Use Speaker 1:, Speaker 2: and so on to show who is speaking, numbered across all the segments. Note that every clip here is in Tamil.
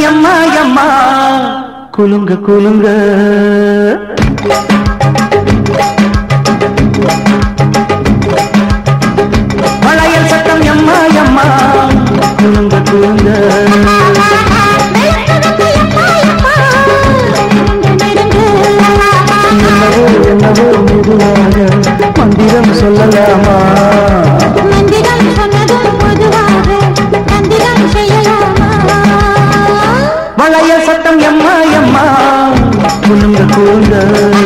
Speaker 1: எம்மா எம்மா குலுங்க குலுங்க மழையல் சத்தம் எம்மா எம்மா குலுங்க குலுங்க என்னவோ என்னவோ மெதுவாக மந்திரம் சொல்லலாமா
Speaker 2: மந்திரம் சொன்னதும் பொதுவாக தந்திரம் செய்யலாமா
Speaker 1: மழையல் சத்தம் எம்மா எம்மா குலுங்க குலுங்க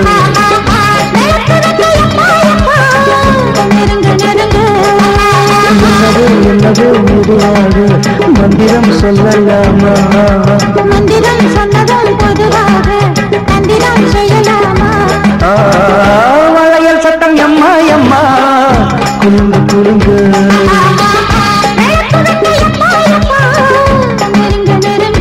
Speaker 2: நெருங்க நெருங்க
Speaker 1: என்னவோ என்னவோ மெதுவாக மந்திரம் சொல்லலாமா
Speaker 2: மந்திரம் சொன்னதும் பொதுவாக தந்திரம் செய்யலாமா
Speaker 1: ஆ, மழையல் சத்தம் எம்மா எம்மா குலுங்க குலுங்க
Speaker 2: நெருங்க நெருங்க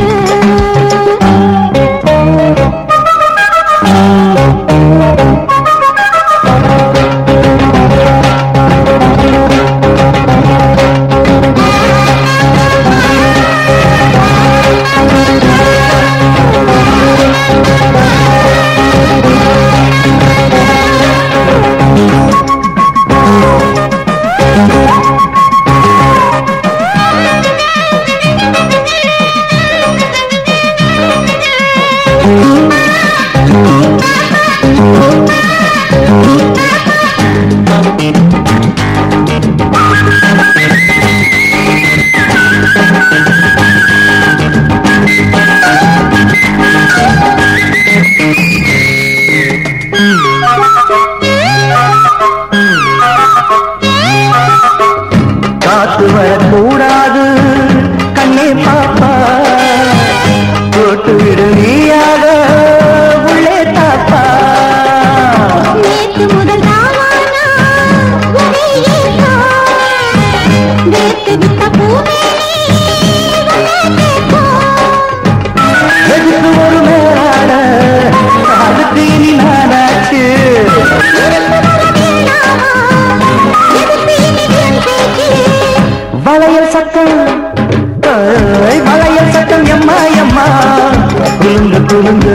Speaker 1: காத்து வரக்கூடாது கண்ணே பாப்பா போட்டு விடு நீயாக உள்ளே தாப்பா
Speaker 2: நேத்து முதல் தாவானா ஒரே ஏக்கம். வேர்த்து விட்ட பூமேனி உன்னை கேட்கும்.
Speaker 1: எதுக்கு ஒரு மேலாட அதுக்கு இனி நானாச்சு வளையல் சத்தம் ஏய், வளையல் சத்தம் எம்மா எம்மா குலுங்க குலுங்க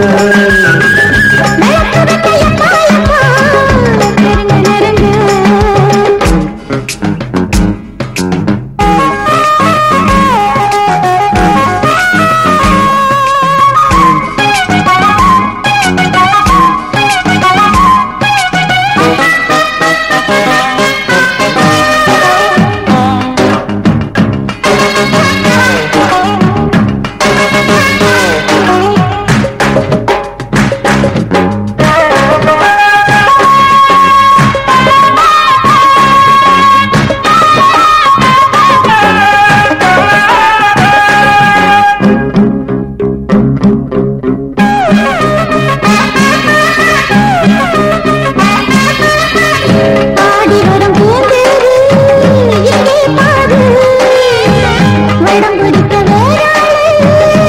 Speaker 2: ஆடி வரும் பூந்தேரு இங்கே பாரு வடம் பிடிக்க வேறாளு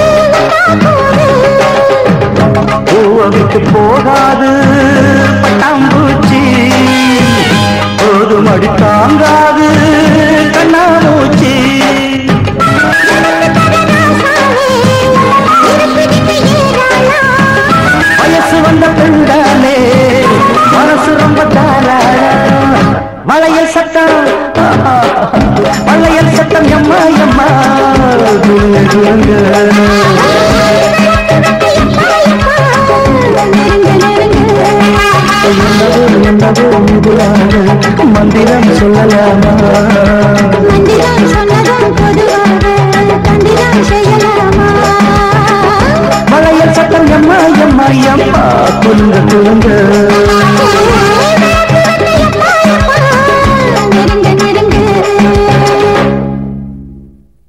Speaker 1: பூவை விட்டு போகாது பட்டாம்பூச்சி போதும் அடி தாங்காது கண்ணாமூச்சி வயசு வந்த பெண்தானே மனசு ரொம்ப தாராள வளையல் சத்தம் வளையல் சத்தம் எம்மா எம்மா குலுங்க குலுங்க என்னவோ என்னவோ மெதுவாக மந்திரம் சொல்லலாமா
Speaker 2: மந்திரம் சொன்னதும் பொதுவாக தந்திரம் செய்யலாமா
Speaker 1: மலையல் சத்தம் எம்மா எம்மா எம்மா குலுங்க குலுங்க
Speaker 2: ஆ